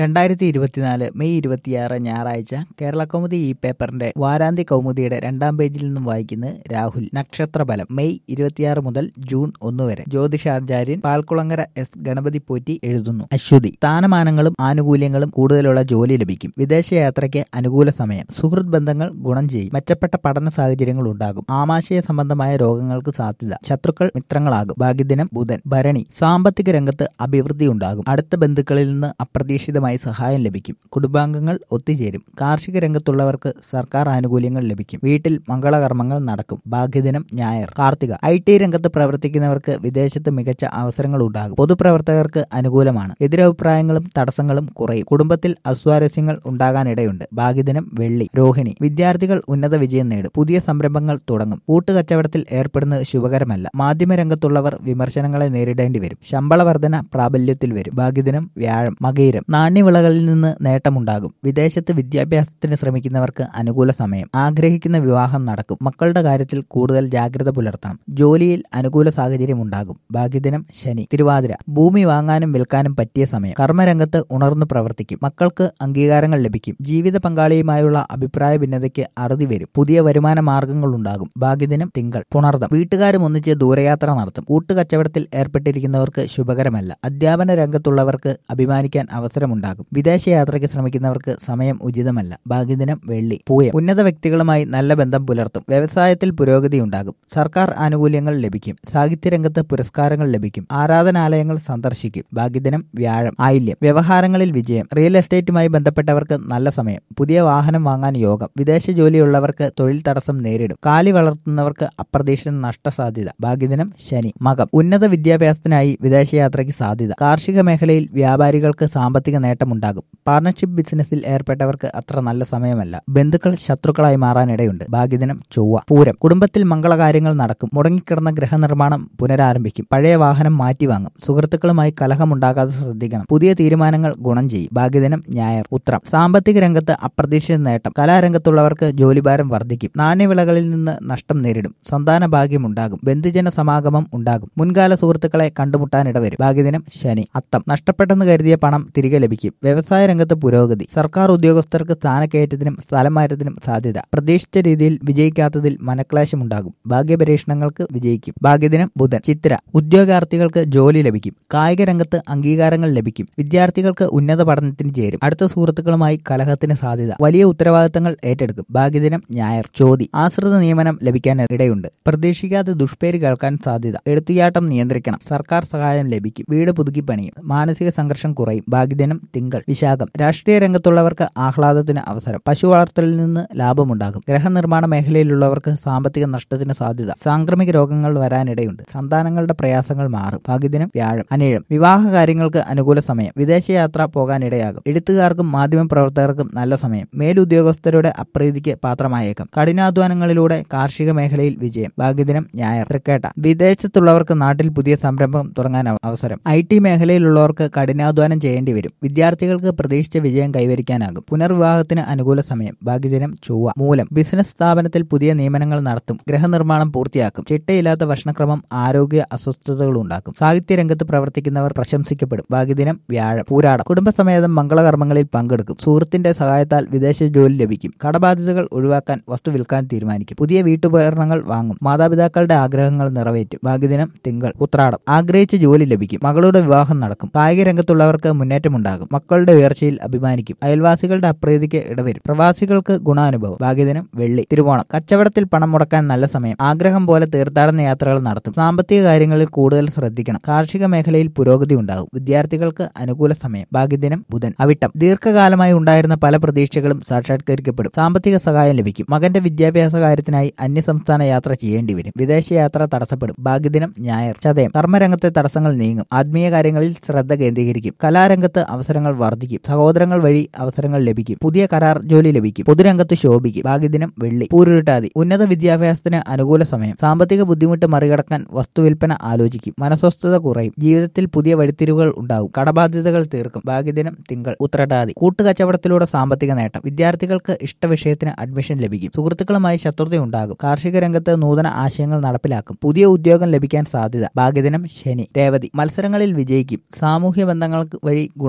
രണ്ടായിരത്തി ഇരുപത്തിനാല് മെയ് ഇരുപത്തിയാറ് ഞായറാഴ്ച കേരള കൗമുദി ഈ പേപ്പറിന്റെ വാരാന്ത്യ കൗമുദിയുടെ രണ്ടാം പേജിൽ നിന്നും വായിക്കുന്നത് രാഹുൽ നക്ഷത്രഫലം മെയ് ഇരുപത്തിയാറ് മുതൽ ജൂൺ ഒന്ന് വരെ ജ്യോതിഷാചാര്യൻ പാൽക്കുളങ്ങര എസ് ഗണപതി പോറ്റി എഴുതുന്നു അശ്വതി സ്ഥാനമാനങ്ങളും ആനുകൂല്യങ്ങളും കൂടുതലുള്ള ജോലി ലഭിക്കും വിദേശയാത്രയ്ക്ക് അനുകൂല സമയം സുഹൃത്ത് ബന്ധങ്ങൾ ഗുണം ചെയ്യും മെച്ചപ്പെട്ട പഠന സാഹചര്യങ്ങൾ ഉണ്ടാകും ആമാശയ സംബന്ധമായ രോഗങ്ങൾക്ക് സാധ്യത ശത്രുക്കൾ മിത്രങ്ങളാകും ഭാഗ്യദിനം ബുധൻ ഭരണി സാമ്പത്തിക രംഗത്ത് അഭിവൃദ്ധി ഉണ്ടാകും അടുത്ത ബന്ധുക്കളിൽ നിന്ന് അപ്രതീക്ഷിതമായി സഹായം ലഭിക്കും കുടുംബാംഗങ്ങൾ ഒത്തുചേരും കാർഷിക രംഗത്തുള്ളവർക്ക് സർക്കാർ ആനുകൂല്യങ്ങൾ ലഭിക്കും വീട്ടിൽ മംഗളകർമ്മങ്ങൾ നടക്കും ഭാഗ്യദിനം ഞായർ കാർത്തിക ഐ ടി രംഗത്ത് പ്രവർത്തിക്കുന്നവർക്ക് വിദേശത്ത് മികച്ച അവസരങ്ങൾ ഉണ്ടാകും പൊതുപ്രവർത്തകർക്ക് അനുകൂലമാണ് എതിരഭിപ്രായങ്ങളും തടസ്സങ്ങളും കുറയും കുടുംബത്തിൽ അസ്വാരസ്യങ്ങൾ ഉണ്ടാകാനിടയുണ്ട് ഭാഗ്യദിനം വെള്ളി രോഹിണി വിദ്യാർത്ഥികൾ ഉന്നത വിജയം നേടും പുതിയ സംരംഭങ്ങൾ തുടങ്ങും കൂട്ടുകച്ചവടത്തിൽ ഏർപ്പെടുന്നത് ശുഭകരമല്ല മാധ്യമരംഗത്തുള്ളവർ വിമർശനങ്ങളെ നേരിടേണ്ടി വരും ശമ്പള വർധന പ്രാബല്യത്തിൽ വരും ഭാഗ്യദിനം വ്യാഴം മകയിരം നാണ്യവിളകളിൽ നിന്ന് നേട്ടമുണ്ടാകും വിദേശത്ത് വിദ്യാഭ്യാസത്തിന് ശ്രമിക്കുന്നവർക്ക് അനുകൂല സമയം ആഗ്രഹിക്കുന്ന വിവാഹം നടക്കും മക്കളുടെ കാര്യത്തിൽ കൂടുതൽ ജാഗ്രത പുലർത്തണം ജോലിയിൽ അനുകൂല സാഹചര്യം ഉണ്ടാകും ഭാഗ്യദിനം ശനി തിരുവാതിര ഭൂമി വാങ്ങാനും വിൽക്കാനും പറ്റിയ സമയം കർമ്മരംഗത്ത് ഉണർന്നു പ്രവർത്തിക്കും മക്കൾക്ക് അംഗീകാരങ്ങൾ ലഭിക്കും ജീവിത പങ്കാളിയുമായുള്ള അഭിപ്രായ ഭിന്നതയ്ക്ക് അറുതി വരും പുതിയ വരുമാന മാർഗങ്ങൾ ഉണ്ടാകും ഭാഗ്യദിനം തിങ്കൾ പുണർദം വീട്ടുകാരും ഒന്നിച്ച് ദൂരയാത്ര നടത്തും കൂട്ടുകച്ചവടത്തിൽ ഏർപ്പെട്ടിരിക്കുന്നവർക്ക് ശുഭകരമല്ല അധ്യാപന രംഗത്തുള്ളവർക്ക് അഭിമാനിക്കാൻ അവസരമുണ്ടാകും വിദേശയാത്രയ്ക്ക് ശ്രമിക്കുന്നവർക്ക് സമയം ഉചിതമല്ല ഭാഗ്യദിനം വെള്ളി പൂയം ഉന്നത വ്യക്തികളുമായി നല്ല ബന്ധം പുലർത്തും വ്യവസായത്തിൽ പുരോഗതി ഉണ്ടാകും സർക്കാർ ആനുകൂല്യങ്ങൾ ലഭിക്കും സാഹിത്യരംഗത്ത് പുരസ്കാരങ്ങൾ ലഭിക്കും ആരാധനാലയങ്ങൾ സന്ദർശിക്കും ഭാഗ്യദിനം വ്യാഴം ആയില്യം വ്യവഹാരങ്ങളിൽ വിജയം റിയൽ എസ്റ്റേറ്റുമായി ബന്ധപ്പെട്ടവർക്ക് നല്ല സമയം പുതിയ വാഹനം വാങ്ങാൻ യോഗം വിദേശ ജോലിയുള്ളവർക്ക് തൊഴിൽ തടസ്സം നേരിടും കാലി വളർത്തുന്നവർക്ക് അപ്രതീക്ഷിത നഷ്ടസാധ്യത ഭാഗ്യദിനം ശനി മകം ഉന്നത വിദ്യാഭ്യാസത്തിനായി വിദേശയാത്രയ്ക്ക് സാധ്യത കാർഷിക മേഖലയിൽ വ്യാപാരികൾക്ക് സാമ്പത്തിക നേട്ടമുണ്ടാകും പാർട്ണർഷിപ്പ് ബിസിനസ്സിൽ ഏർപ്പെട്ടവർക്ക് അത്ര നല്ല സമയമല്ല ബന്ധുക്കൾ ശത്രുക്കളായി മാറാനിടയുണ്ട് ഭാഗ്യദിനം ചൊവ്വ പൂരം കുടുംബത്തിൽ മംഗളകാര്യങ്ങൾ നടക്കും മുടങ്ങിക്കിടന്ന ഗൃഹനിർമ്മാണം പുനരാരംഭിക്കും പഴയ വാഹനം മാറ്റിവാങ്ങും സുഹൃത്തുക്കളുമായി കലഹമുണ്ടാകാതെ ശ്രദ്ധിക്കണം പുതിയ തീരുമാനങ്ങൾ ഗുണം ചെയ്യും ഭാഗ്യദിനം ഞായർ ഉത്രം സാമ്പത്തിക രംഗത്ത് അപ്രതീക്ഷിത നേട്ടം കലാരംഗത്തുള്ളവർക്ക് ജോലിഭാരം വർദ്ധിക്കും നാണ്യവിളകളിൽ നിന്ന് നഷ്ടം നേരിടും സന്താന ഭാഗ്യമുണ്ടാകും ബന്ധുജന സമാഗമം ഉണ്ടാകും മുൻകാല സുഹൃത്തുക്കളെ കണ്ടുമുട്ടാനിടവരും ഭാഗ്യദിനം ശനി അത്തം നഷ്ടപ്പെട്ടെന്ന് കരുതിയ പണം തിരികെ ലഭിക്കും വ്യവസായ രംഗത്ത് പുരോഗതി സർക്കാർ ഉദ്യോഗസ്ഥർക്ക് സ്ഥാനക്കയറ്റത്തിനും സ്ഥലം മാറ്റത്തിനും സാധ്യത പ്രതീക്ഷിച്ച രീതിയിൽ വിജയിക്കാത്തതിൽ മനക്ലേശമുണ്ടാകും ഭാഗ്യപരീക്ഷണങ്ങൾക്ക് വിജയിക്കും ഭാഗ്യദിനം ബുധൻ ചിത്ര ഉദ്യോഗാർത്ഥികൾക്ക് ജോലി ലഭിക്കും കായിക രംഗത്ത് അംഗീകാരങ്ങൾ ലഭിക്കും വിദ്യാർത്ഥികൾക്ക് ഉന്നത പഠനത്തിന് ചേരും അടുത്ത സുഹൃത്തുക്കളുമായി കലഹത്തിന് സാധ്യത വലിയ ഉത്തരവാദിത്തങ്ങൾ ഏറ്റെടുക്കും ഭാഗ്യദിനം ഞായർ ചോതി ആശ്രിത നിയമനം ലഭിക്കാൻ ഇടയുണ്ട് പ്രതീക്ഷിക്കാതെ ദുഷ്പേര് കേൾക്കാൻ സാധ്യത എടുത്തുചാട്ടം നിയന്ത്രിക്കണം സർക്കാർ സഹായം ലഭിക്കും വീട് പുതുക്കി പണിയും മാനസിക സംഘർഷം കുറയും ഭാഗ്യദിനം തിങ്കൾ വിശാഖം രാഷ്ട്രീയ രംഗത്തുള്ളവർക്ക് ആഹ്ലാദത്തിന് അവസരം പശു വളർത്തലിൽ നിന്ന് ലാഭമുണ്ടാകും ഗ്രഹനിർമ്മാണ മേഖലയിലുള്ളവർക്ക് സാമ്പത്തിക നഷ്ടത്തിന് സാധ്യത സാംക്രമിക രോഗങ്ങൾ വരാനിടയുണ്ട് സന്താനങ്ങളുടെ പ്രയാസങ്ങൾ മാറും ഭാഗ്യദിനം വ്യാഴം അനേഴം വിവാഹ കാര്യങ്ങൾക്ക് അനുകൂല സമയം വിദേശയാത്ര പോകാനിടയാകും എഴുത്തുകാർക്കും മാധ്യമപ്രവർത്തകർക്കും നല്ല സമയം മേലുദ്യോഗസ്ഥരുടെ അപ്രീതിക്ക് പാത്രമായേക്കാം കഠിനാധ്വാനങ്ങളിലൂടെ കാർഷിക മേഖലയിൽ വിജയം ഭാഗ്യദിനം ഞായർ തൃക്കേട്ട വിദേശത്തുള്ളവർക്ക് നാട്ടിൽ പുതിയ സംരംഭം തുടങ്ങാൻ അവസരം ഐ ടി മേഖലയിലുള്ളവർക്ക് കഠിനാധ്വാനം ചെയ്യേണ്ടി വരും വിദ്യാർത്ഥികൾക്ക് പ്രതീക്ഷിച്ച വിജയം കൈവരിക്കാനാകും പുനർവിവാഹത്തിന് അനുകൂല സമയം ഭാഗ്യദിനം ചൊവ്വ മൂലം ബിസിനസ് സ്ഥാപനത്തിൽ പുതിയ നിയമനങ്ങൾ നടത്തും ഗൃഹനിർമ്മാണം പൂർത്തിയാക്കും ചിട്ടയില്ലാത്ത ഭക്ഷണക്രമം ആരോഗ്യ അസ്വസ്ഥതകൾ ഉണ്ടാക്കും സാഹിത്യ രംഗത്ത് പ്രവർത്തിക്കുന്നവർ പ്രശംസിക്കപ്പെടും ഭാഗ്യദിനം വ്യാഴം പൂരാടം കുടുംബസമേതം മംഗളകർമ്മങ്ങളിൽ പങ്കെടുക്കും സുഹൃത്തിന്റെ സഹായത്താൽ വിദേശ ജോലി ലഭിക്കും കടബാധ്യതകൾ ഒഴിവാക്കാൻ വസ്തു വിൽക്കാൻ തീരുമാനിക്കും പുതിയ വീട്ടുപകരണങ്ങൾ വാങ്ങും മാതാപിതാക്കളുടെ ആഗ്രഹങ്ങൾ നിറവേറ്റും ഭാഗ്യദിനം തിങ്കൾ ഉത്രാടം ആഗ്രഹിച്ച ജോലി ലഭിക്കും മകളുടെ വിവാഹം നടക്കും കായിക രംഗത്തുള്ളവർക്ക് മുന്നേറ്റമുണ്ടാകും മക്കളുടെ ഉയർച്ചയിൽ അഭിമാനിക്കും അയൽവാസികളുടെ അപ്രീതിക്ക് ഇടവരും പ്രവാസികൾക്ക് ഗുണാനുഭവം ഭാഗ്യദിനം വെള്ളി തിരുവോണം കച്ചവടത്തിൽ പണം മുടക്കാൻ നല്ല സമയം ആഗ്രഹം പോലെ തീർത്ഥാടന യാത്രകൾ നടത്തും സാമ്പത്തിക കാര്യങ്ങളിൽ കൂടുതൽ ശ്രദ്ധിക്കണം കാർഷിക മേഖലയിൽ പുരോഗതി ഉണ്ടാകും വിദ്യാർത്ഥികൾക്ക് അനുകൂല സമയം ഭാഗ്യദിനം ബുധൻ അവിട്ടം ദീർഘകാലമായി ഉണ്ടായിരുന്ന പല പ്രതീക്ഷകളും സാക്ഷാത്കരിക്കപ്പെടും സാമ്പത്തിക സഹായം ലഭിക്കും മകന്റെ വിദ്യാഭ്യാസ കാര്യത്തിനായി അന്യസംസ്ഥാന യാത്ര ചെയ്യേണ്ടി വരും വിദേശയാത്ര തടസ്സപ്പെടും ഭാഗ്യദിനം ഞായർ ചതയം കർമ്മരംഗത്തെ തടസ്സങ്ങൾ നീങ്ങും ആത്മീയ കാര്യങ്ങളിൽ ശ്രദ്ധ കേന്ദ്രീകരിക്കും കലാരംഗത്ത് അവസരങ്ങൾ വർദ്ധിക്കും സഹോദരങ്ങൾ വഴി അവസരങ്ങൾ ലഭിക്കും പുതിയ കരാർ ജോലി ലഭിക്കും പൊതുരംഗത്ത് ശോഭിക്കും ഭാഗ്യദിനം വെള്ളി പൂരുരുട്ടാതി ഉന്നത വിദ്യാഭ്യാസത്തിന് അനുകൂല സമയം സാമ്പത്തിക ബുദ്ധിമുട്ട് മറികടക്കാൻ വസ്തുവിൽപ്പന ആലോചിക്കും മനസ്വസ്ഥത കുറയും ജീവിതത്തിൽ പുതിയ വഴിത്തിരിവുകൾ ഉണ്ടാവും കടബാധ്യതകൾ തീർക്കും ഭാഗ്യദിനം തിങ്കൾ ഉത്രട്ടാതി കൂട്ടുകച്ചവടത്തിലൂടെ സാമ്പത്തിക നേട്ടം വിദ്യാർത്ഥികൾക്ക് ഇഷ്ടവിഷയത്തിന് അഡ്മിഷൻ ലഭിക്കും സുഹൃത്തുക്കളുമായി ശത്രുതയുണ്ടാകും കാർഷിക രംഗത്ത് നൂതന ആശയങ്ങൾ നടപ്പിലാക്കും പുതിയ ഉദ്യോഗം ലഭിക്കാൻ സാധ്യത ഭാഗ്യദിനം ശനി രേവതി മത്സരങ്ങളിൽ വിജയിക്കും സാമൂഹ്യ ബന്ധങ്ങൾക്ക് വഴി ഗുണമുണ്ടാകും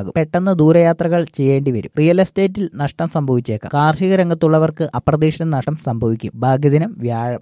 സാധ്യമാകും പെട്ടെന്ന് ദൂരയാത്രകൾ ചെയ്യേണ്ടി വരും റിയൽ എസ്റ്റേറ്റിൽ നഷ്ടം സംഭവിച്ചേക്കാം കാർഷിക രംഗത്തുള്ളവർക്ക് അപ്രതീക്ഷിത നഷ്ടം സംഭവിക്കും ഭാഗ്യദിനം വ്യാഴം